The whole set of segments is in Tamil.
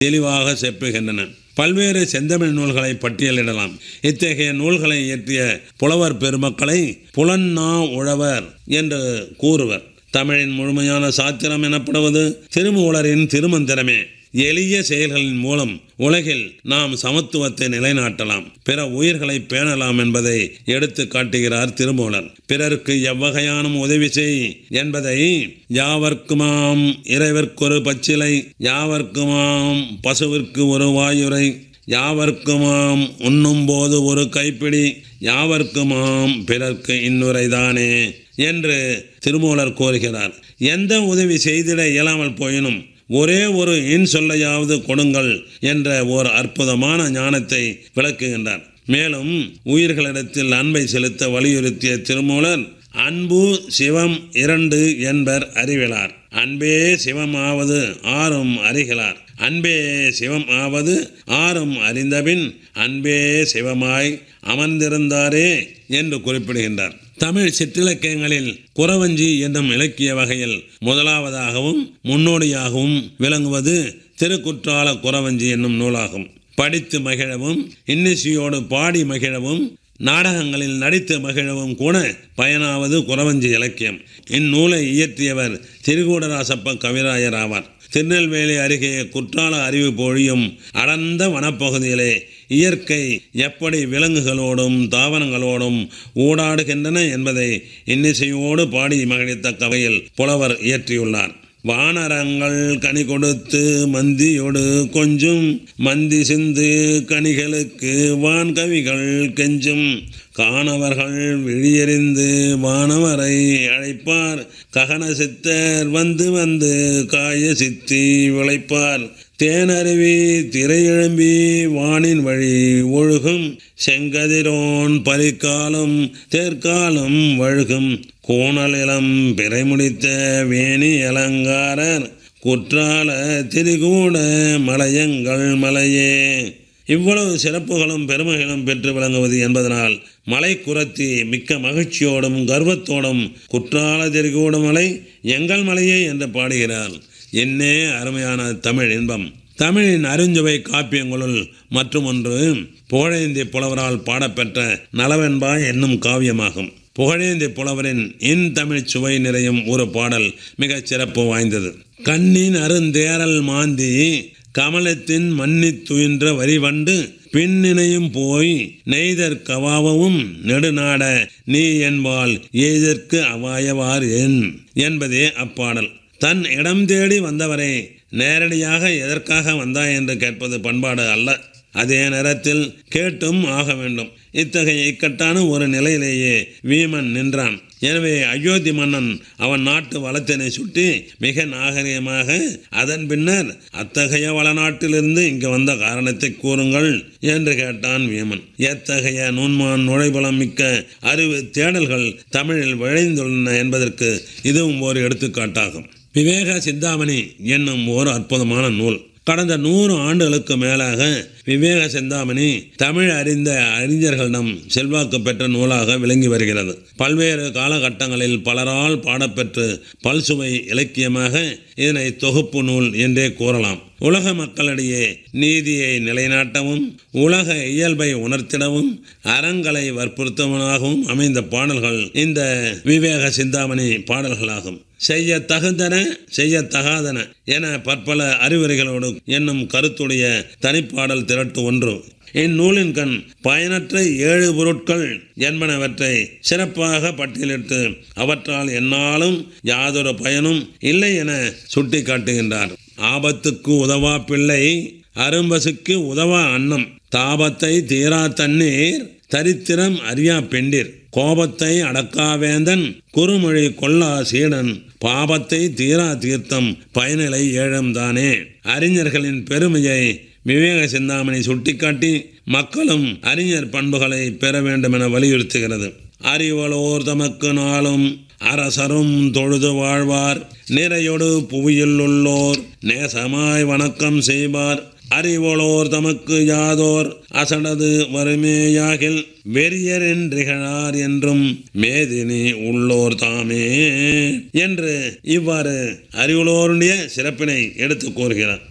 தெளிவாக செப்புகின்றன பல்வேறு செந்தமிழ் நூல்களை பட்டியலிடலாம் இத்தகைய நூல்களை இயற்றிய புலவர் பெருமக்களை புலன்னா உழவர் என்று கூறுவர் தமிழின் முழுமையான சாத்திரம் எனப்படுவது திருமூலரின் திருமந்திரமே எளிய செயல்களின் மூலம் உலகில் நாம் சமத்துவத்தை நிலைநாட்டலாம் பிற உயிர்களை பேணலாம் என்பதை எடுத்து காட்டுகிறார் திருமூலர் பிறருக்கு எவ்வகையான உதவி செய் என்பதை யாவர்க்குமாம் இறைவர்க்கொரு பச்சிலை யாவர்க்குமாம் பசுவிற்கு ஒரு வாயுரை யாவர்க்குமாம் உண்ணும் போது ஒரு கைப்பிடி யாவர்க்குமாம் பிறர்க்கு இன்னுரைதானே என்று திருமூலர் கோருகிறார் எந்த உதவி செய்திட இயலாமல் போயினும் ஒரே ஒரு இன் சொல்லையாவது கொடுங்கள் என்ற ஓர் அற்புதமான ஞானத்தை விளக்குகின்றார் மேலும் உயிர்களிடத்தில் அன்பை செலுத்த வலியுறுத்திய திருமூலர் அன்பு சிவம் இரண்டு என்பர் அறிவிலார் அன்பே சிவம் ஆவது ஆறும் அறிகிறார் அன்பே சிவம் ஆவது ஆறும் அறிந்தபின் அன்பே சிவமாய் அமர்ந்திருந்தாரே என்று குறிப்பிடுகின்றார் தமிழ் சிற்றிலக்கியங்களில் குறவஞ்சி என்னும் இலக்கிய வகையில் முதலாவதாகவும் முன்னோடியாகவும் விளங்குவது திருக்குற்றால குறவஞ்சி என்னும் நூலாகும் படித்து மகிழவும் இன்னிசையோடு பாடி மகிழவும் நாடகங்களில் நடித்து மகிழவும் கூட பயனாவது குறவஞ்சி இலக்கியம் இந்நூலை இயற்றியவர் திருகூடராசப்ப கவிராயர் ஆவார் திருநெல்வேலி அருகே குற்றால அறிவு பொழியும் அடர்ந்த வனப்பகுதியிலே இயற்கை எப்படி விலங்குகளோடும் தாவரங்களோடும் ஊடாடுகின்றன என்பதை இன்னிசையோடு பாடி மகிழ்த்தக்க வகையில் புலவர் இயற்றியுள்ளார் வானரங்கள் கனி கொடுத்து மந்தியோடு கொஞ்சும் மந்தி சிந்து கனிகளுக்கு வான்கவிகள் கெஞ்சும் காணவர்கள் விழியறிந்து வானவரை அழைப்பார் ககன சித்தர் வந்து வந்து காய சித்தி விளைப்பார் தேனருவி திரையெழும்பி வானின் வழி ஒழுகும் செங்கதிரோன் பரிக்காலும் தேர்க்காலும் வழுகும் கோணலிலம் பிறைமுடித்த வேணி அலங்காரர் குற்றால திரிகூட மலையங்கள் மலையே இவ்வளவு சிறப்புகளும் பெருமைகளும் பெற்று விளங்குவது என்பதனால் மலை குரத்தி மிக்க மகிழ்ச்சியோடும் கர்வத்தோடும் குற்றால திரிகூட மலை எங்கள் மலையே என்று பாடுகிறார் என்னே அருமையான தமிழ் இன்பம் தமிழின் அருஞ்சுவை காப்பியங்களுள் மற்றும் ஒன்று புகழேந்தி புலவரால் பாடப்பெற்ற நலவென்பா என்னும் காவியமாகும் புகழேந்தி புலவரின் இன் தமிழ் சுவை நிறையும் ஒரு பாடல் மிகச் சிறப்பு வாய்ந்தது கண்ணின் அருந்தேரல் மாந்தி கமலத்தின் மன்னித் துயின்ற வரிவண்டு பின்னினையும் போய் நெய்தற் கவாவவும் நெடுநாட நீ என்பால் ஏதற்கு அவாயவார் என் என்பதே அப்பாடல் தன் இடம் தேடி வந்தவரை நேரடியாக எதற்காக வந்தாய் என்று கேட்பது பண்பாடு அல்ல அதே நேரத்தில் கேட்டும் ஆக வேண்டும் இத்தகைய இக்கட்டான ஒரு நிலையிலேயே வீமன் நின்றான் எனவே அயோத்தி மன்னன் அவன் நாட்டு வளத்தினை சுட்டி மிக நாகரிகமாக அதன் பின்னர் அத்தகைய வளநாட்டிலிருந்து இங்கு வந்த காரணத்தை கூறுங்கள் என்று கேட்டான் வீமன் எத்தகைய நுண்மான் நுழைபலம் மிக்க அறிவு தேடல்கள் தமிழில் விளைந்துள்ளன என்பதற்கு இதுவும் ஒரு எடுத்துக்காட்டாகும் விவேக சிந்தாமணி என்னும் ஒரு அற்புதமான நூல் கடந்த நூறு ஆண்டுகளுக்கு மேலாக விவேக சிந்தாமணி தமிழ் அறிந்த அறிஞர்களிடம் செல்வாக்கு பெற்ற நூலாக விளங்கி வருகிறது பல்வேறு காலகட்டங்களில் பலரால் பாடப்பெற்று பல்சுவை இலக்கியமாக இதனை தொகுப்பு நூல் என்றே கூறலாம் உலக மக்களிடையே நீதியை நிலைநாட்டவும் உலக இயல்பை உணர்த்திடவும் அறங்களை வற்புறுத்தவனாகவும் அமைந்த பாடல்கள் இந்த விவேக சிந்தாமணி பாடல்களாகும் செய்ய தகுந்தன செய்ய தகாதன என பற்பல அறிவுரைகளோடு என்னும் கருத்துடைய தனிப்பாடல் திரட்டு ஒன்று இந்நூலின் கண் பயனற்ற ஏழு பொருட்கள் என்பனவற்றை சிறப்பாக பட்டியலிட்டு அவற்றால் என்னாலும் யாதொரு பயனும் இல்லை என சுட்டி காட்டுகின்றார் ஆபத்துக்கு உதவா பிள்ளை அரும்பசுக்கு உதவா அன்னம் தாபத்தை தீரா தண்ணீர் தரித்திரம் அறியா பெண்டிர் கோபத்தை அடக்காவேந்தன் குறுமொழி கொல்லா சீடன் பாபத்தை தீரா தீர்த்தம் பயனிலை ஏழம்தானே அறிஞர்களின் பெருமையை விவேக சிந்தாமணி சுட்டிக்காட்டி மக்களும் அறிஞர் பண்புகளை பெற வேண்டும் என வலியுறுத்துகிறது அறிவலோர் தமக்கு நாளும் அரசரும் தொழுது வாழ்வார் நிறையொடு புவியில் உள்ளோர் நேசமாய் வணக்கம் செய்வார் அறிவொளோர் தமக்கு யாதோர் அசடது வறுமேயாகில் வெறியர் என்றிகழார் என்றும் மேதினி உள்ளோர் தாமே என்று இவ்வாறு அறிவுளோருடைய சிறப்பினை எடுத்து கூறுகிறார்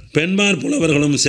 பெண்பார் புலவர்களும்